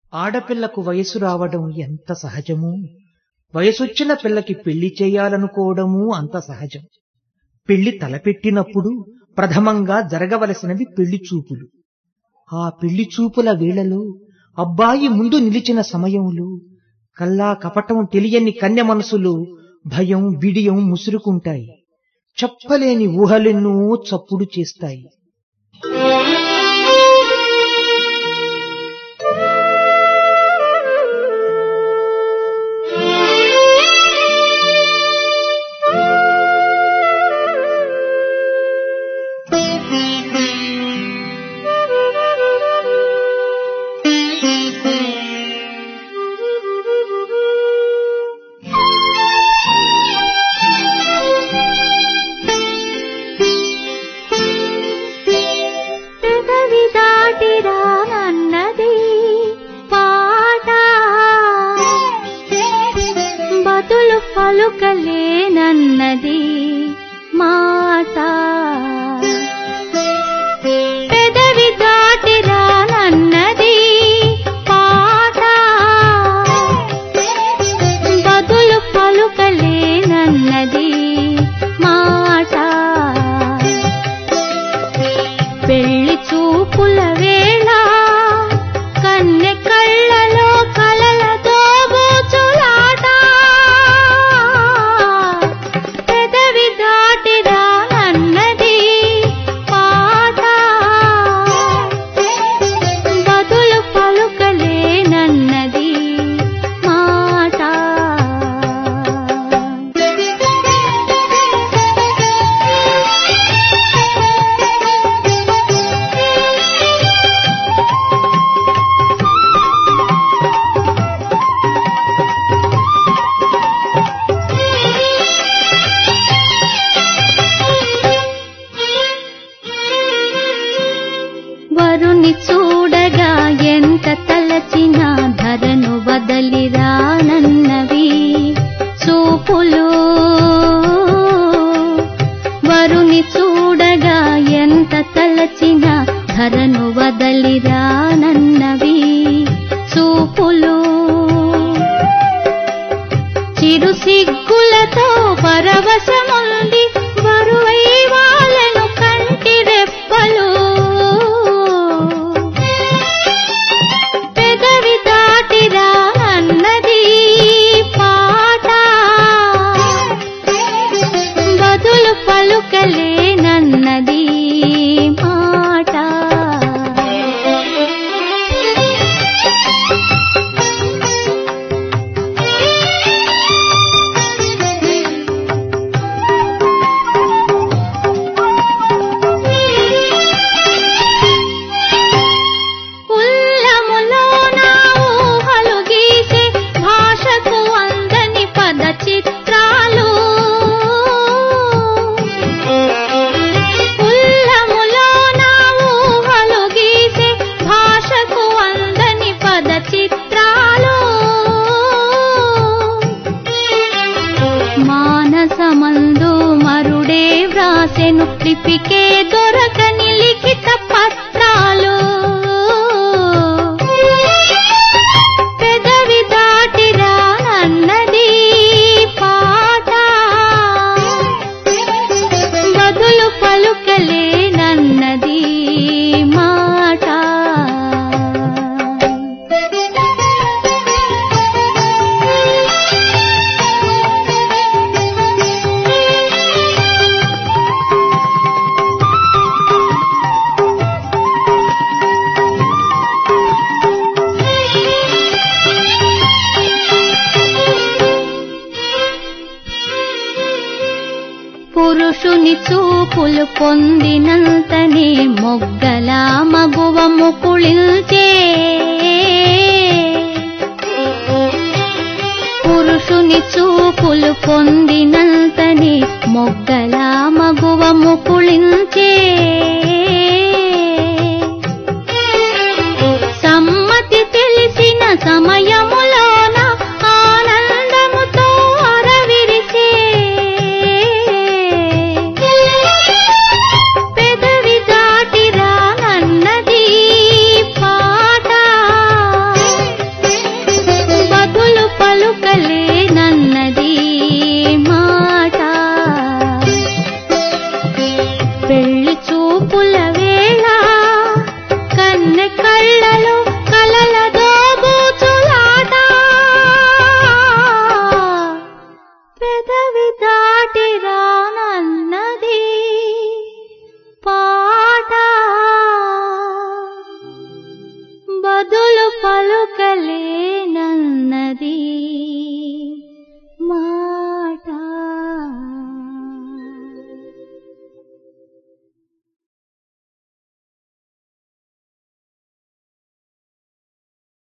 ఆడపిల్లకు వయసు రావడం ఎంత సహజమో వయసొచ్చిన పిల్లకి పెళ్లి చేయాలనుకోవడమూ అంత సహజం పెళ్లి తలపెట్టినప్పుడు ప్రథమంగా జరగవలసినవి పెళ్లి చూపులు ఆ పెళ్లి చూపుల వేళలో అబ్బాయి ముందు నిలిచిన సమయంలో కల్లా కపటం తెలియని కన్య మనసులో భయం బిడియం ముసురుకుంటాయి చెప్పలేని ఊహలెన్నో చప్పుడు చేస్తాయి పెదవి దాటిరానన్నది పాట బతులు పలుకలేనన్నది మాట పెదవి దాటిరానన్నది పాట బతులు పలుకలేనన్నది మాట పెళ్లి చూపుల వేళ కన్నె కళ్ళలో కలలతో గోచులాట పెదవి దాటిరానన్నది పాట బదులు పలుకలేనన్నది మాట వరుని చూడగా ఎంత తలచినా ధరను వదలిరానన్నవి చూపులు వరుని చూడగా ఎంత తలచినా ధరను వదలిరానన్నవి చూపులు చిరు సిగ్గులతో పరవశముంది బరువై వాళ్ళను కంటి రెప్పలు పెదవి దాటిరా అన్నది పాట బదులు పలుకలేనన్నది మాట ఉల్లములోన ఊహలు గీసే భాషకు అందని పద చిత్రాలు ఉల్లములోన ఊహలు గీసే భాషకు అందని పద చిత్రాలు మానసమందు మరుడే వ్రాసెను లిపికే దొరకని లిఖిత పత్రాలు పెదవి దాటిరానన్నది పాట బదులు పలుకలేనన్నది మాట పురుషుని చూపులు పొందినంతనే మొగ్గల మగువ ముకుళిల్చే పురుషుని చూపులు పొందినంతనే మొగ్గల మగువ ముకుళించే సమ్మతి తెలిసిన సమయములోన ఆనందముతో అరవిరిసే పెదవి దాటిరానన్నది పాట చూపుల వేళ కన్నె కళ్ళలో